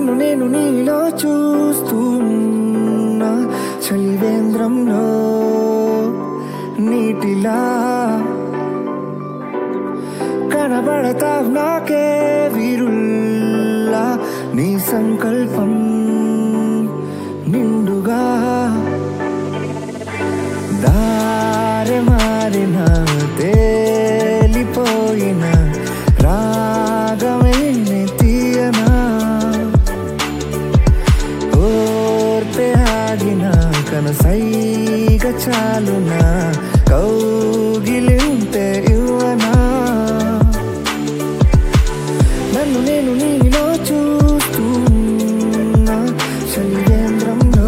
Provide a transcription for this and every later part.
నన్ను నేను నీలో చూస్తున్నా చలివేంద్రంలో నీటిలా కనబడతావ్ నాకే వీరుల్లా నీ సంకల్పం నిండుగా దారి మారిన తేలిపోయిన రాగమే తీయనా ఓర్పే ఆగిన కనసైగ చాలున కౌగిలింతే ఇవ్వనా నన్ను నేను నీలో చూస్తున్నా శైలేంద్రంలో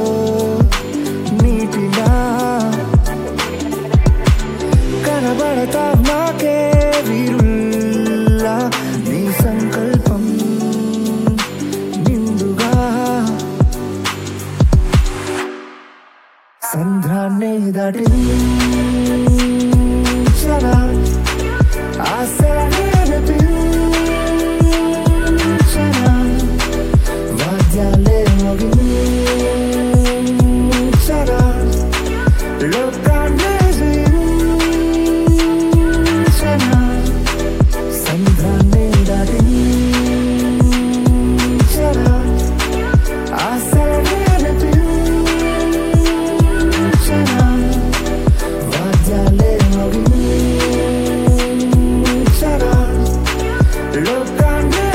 నీటిలా కనబడతావ్ నాకే వీరుల్లా నీ సంకల్పం నిండుగా సంధ్రాన్ని దాటించరా ఆశలనే అనిపించరా వాద్యాలే మోగించరా లోకాన్ని జయించరా సంధ్రాన్ని దాటించరా ఆశలనే అనిపించరా వాద్యాలే మోగించరా లోకాన్ని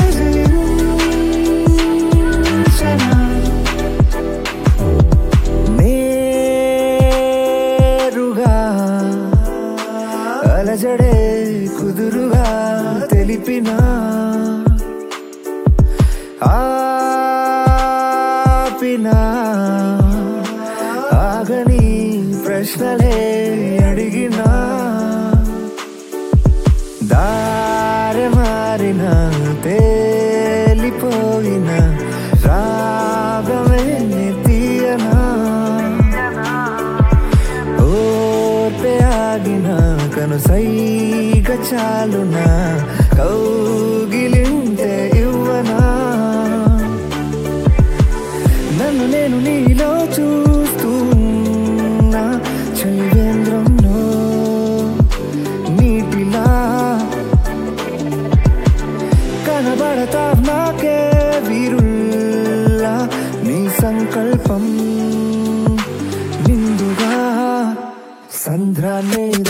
జయించరా నేరుగా అలజడే కుదురుగా తెలిపిన ఆపిన ఆగని ప్రశ్నలే అడిగిన దారి మారిన తేలిపోయిన రాగమే తీయనా ఓర్పే ఆగిన కనుసైగ చాలున కౌగిలింతే ఇవ్వనా నన్ను నేను నీలో చూస్తున్నా చలివేంద్రంలో నీటిలా కనబడతావ్ నాకే వీరుల్లా నీ సంకల్పం నిండుగా సంద్రాన్ని